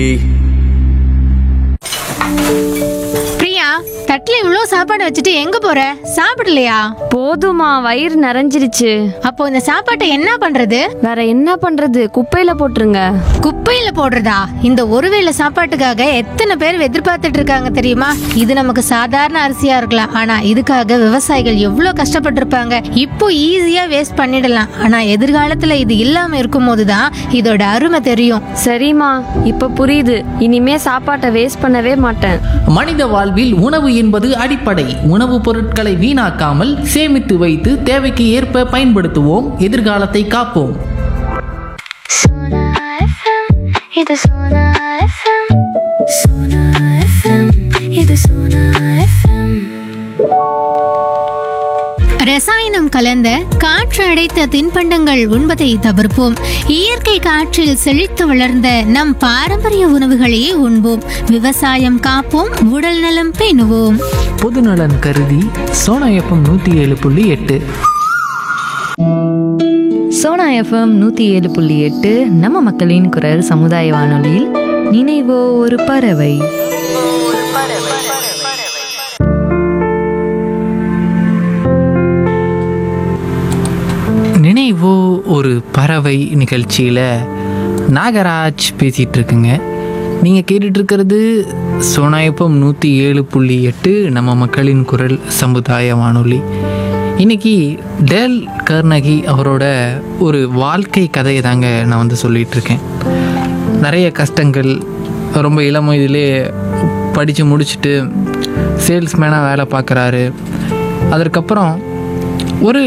பிரியா தட்டுல இவ்ளோ சாப்பாடு வச்சுட்டு எங்க போற சாப்பிடலையா போதுமா வயிறு நிறைஞ்சிருச்சு அப்போ இந்த சாப்பாட்டை என்ன பண்றது வேற என்ன பண்றது குப்பையில போட்டுருங்க குப்பையில போடுறதா இந்த ஒருவேளை சாப்பாட்டுக்காக எத்தனை பேர் எதிர்பார்த்துட்டு இருக்காங்க தெரியுமா இது நமக்கு சாதாரண அரிசியா இருக்கலாம் ஆனா இதுக்காக விவசாயிகள் எவ்வளவு கஷ்டப்பட்டிருப்பாங்க இப்போ ஈஸியா வேஸ்ட் பண்ணிடலாம் ஆனா எதிர்காலத்துல இது இல்லாம இருக்கும்போது தான் இதோட அருமை தெரியும் சரிம்மா இப்ப புரியுது இனிமே சாப்பாட்டை வேஸ்ட் பண்ணவே மாட்டேன் மனித வாழ்வில் உணவு என்பது அடிப்படை உணவுப் பொருட்களை வீணாக்காமல் சேமித்து வைத்து தேவைக்கு ஏற்ப பயன்படுத்துவோம் எதிர்காலத்தை காப்போம் Sona FM, இது Sona FM. Sona FM, இது Sona FM. ரசாயனம் கலந்த காற்று அடைத்த தின்பண்டங்கள் உண்பதை தவிர்ப்போம் இயற்கை காற்றில் செழித்து வளர்ந்த நம் பாரம்பரிய உணவுகளையே உண்போம் விவசாயம் காப்போம் உடல் நலம் பேணுவோம் பொதுநலன் கருதி சோனா எஃப்எம் நூற்றி ஏழு புள்ளி எட்டு சோனா எஃப்எம் நூற்றி ஏழு புள்ளி எட்டு நம்ம மக்களின் குரல் சமுதாய வானொலியில் நினைவோ ஒரு பறவை நினைவோ ஒரு பறவை நிகழ்ச்சியில் நாகராஜ் பேசிகிட்டு இருக்குங்க நீங்கள் கேட்டுட்டு இருக்கிறது சோனா எஃப்எம் நூற்றி ஏழு புள்ளி எட்டு நம்ம மக்களின் குரல் சமுதாய வானொலி இன்னைக்கு டேல் கர்னகி அவரோட ஒரு வாழ்க்கை கதையை தாங்க நான் வந்து சொல்லிட்டு இருக்கேன் நிறைய கஷ்டங்கள் ரொம்ப இளம் வயதிலே படித்து முடிச்சுட்டு சேல்ஸ்மேனாக வேலை பார்க்குறாரு அதற்கப்புறம் ஒரு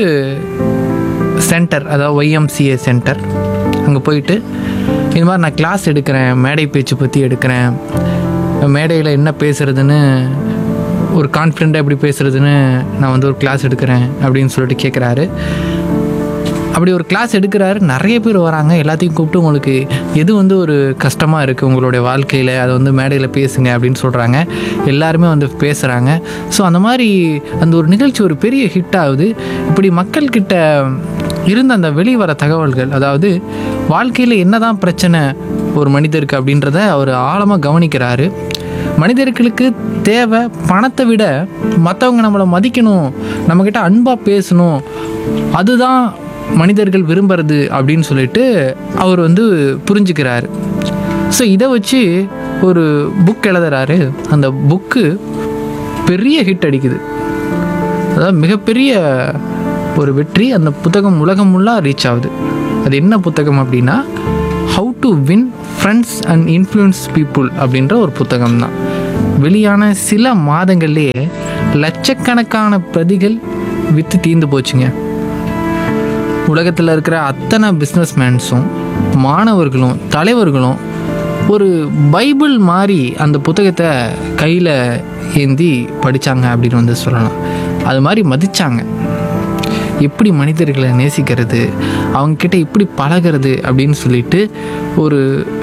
சென்டர் அதாவது ஒய்எம்சிஏ சென்டர் அங்கே போயிட்டு இது மாதிரி நான் கிளாஸ் எடுக்கிறேன் மேடை பேச்சு பற்றி எடுக்கிறேன் மேடையில் என்ன பேசுகிறதுன்னு ஒரு கான்ஃபிடெண்ட்டாக எப்படி பேசுகிறதுன்னு நான் வந்து ஒரு கிளாஸ் எடுக்கிறேன் அப்படின்னு சொல்லிட்டு கேட்குறாரு அப்படி ஒரு கிளாஸ் எடுக்கிறாரு நிறைய பேர் வராங்க எல்லாத்தையும் கூப்பிட்டு உங்களுக்கு எது வந்து ஒரு கஷ்டமாக இருக்குது உங்களுடைய வாழ்க்கையில் அதை வந்து மேடையில் பேசுங்க அப்படின்னு சொல்கிறாங்க எல்லாருமே வந்து பேசுகிறாங்க ஸோ அந்த மாதிரி அந்த ஒரு நிகழ்ச்சி ஒரு பெரிய ஹிட் ஆகுது இப்படி மக்கள்கிட்ட இருந்த அந்த வெளிவர தகவல்கள் அதாவது வாழ்க்கையில் என்னதான் பிரச்சனை ஒரு மனிதருக்கு அப்படின்றத அவர் ஆழமாக கவனிக்கிறாரு மனிதர்களுக்கு தேவை பணத்தை விட மற்றவங்க நம்மளை மதிக்கணும் நம்மக்கிட்ட அன்பாக பேசணும் அதுதான் மனிதர்கள் விரும்புறது அப்படின்னு சொல்லிட்டு அவர் வந்து புரிஞ்சுக்கிறாரு ஸோ இதை வச்சு ஒரு புக் எழுதுறாரு அந்த புக்கு பெரிய ஹிட் அடிக்குது அதாவது மிகப்பெரிய ஒரு வெற்றி அந்த புத்தகம் உலகம் முள்ளா ரீச் ஆகுது அது என்ன புத்தகம் அப்படின்னா how to win friends and influence people அப்படின்ற ஒரு புத்தகம் தான் வெளியான சில மாதங்கள்லேயே லட்சக்கணக்கான பிரதிகள் விற்று தீர்ந்து போச்சுங்க உலகத்தில் இருக்கிற அத்தனை பிஸ்னஸ்மேன்ஸும் மாணவர்களும் தலைவர்களும் ஒரு பைபிள் மாதிரி அந்த புத்தகத்தை கையில் ஏந்தி படித்தாங்க அப்படின்னு வந்து சொல்லலாம் அது மாதிரி மதித்தாங்க எப்படி மனிதர்களை நேசிக்கிறது அவங்கக்கிட்ட எப்படி பழகிறது அப்படின்னு சொல்லிட்டு ஒரு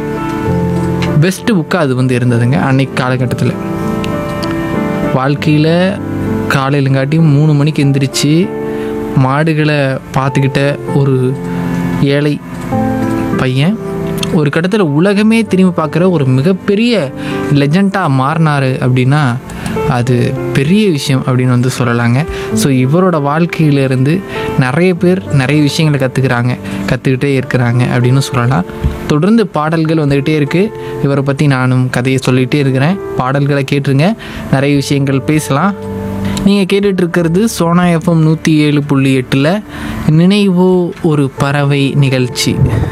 பெஸ்ட்டு புக்காக அது வந்து இருந்ததுங்க அன்னைக்கு காலகட்டத்தில் வாழ்க்கையில் காலையிலங்காட்டியும் மூணு மணிக்கு எந்திரிச்சு மாடுகளை பார்த்துக்கிட்ட ஒரு ஏழை பையன் ஒரு கட்டத்தில் உலகமே திரும்பி பார்க்குற ஒரு மிகப்பெரிய லெஜண்டாக மாறினார் அப்படின்னா அது பெரிய விஷயம் அப்படின்னு வந்து சொல்லலாங்க ஸோ இவரோட வாழ்க்கையிலேருந்து நிறைய பேர் நிறைய விஷயங்களை கற்றுக்குறாங்க கற்றுக்கிட்டே இருக்கிறாங்க அப்படின்னு சொல்லலாம் தொடர்ந்து பாடல்கள் வந்துக்கிட்டே இருக்குது இவரை பற்றி நானும் கதையை சொல்லிகிட்டே இருக்கிறேன் பாடல்களை கேட்டுருங்க நிறைய விஷயங்கள் பேசலாம் நீங்கள் கேட்டுட்டு இருக்கிறது சோனா எஃப்எம் நூற்றி ஏழு புள்ளி எட்டில் நினைவோ ஒரு பறவை நிகழ்ச்சி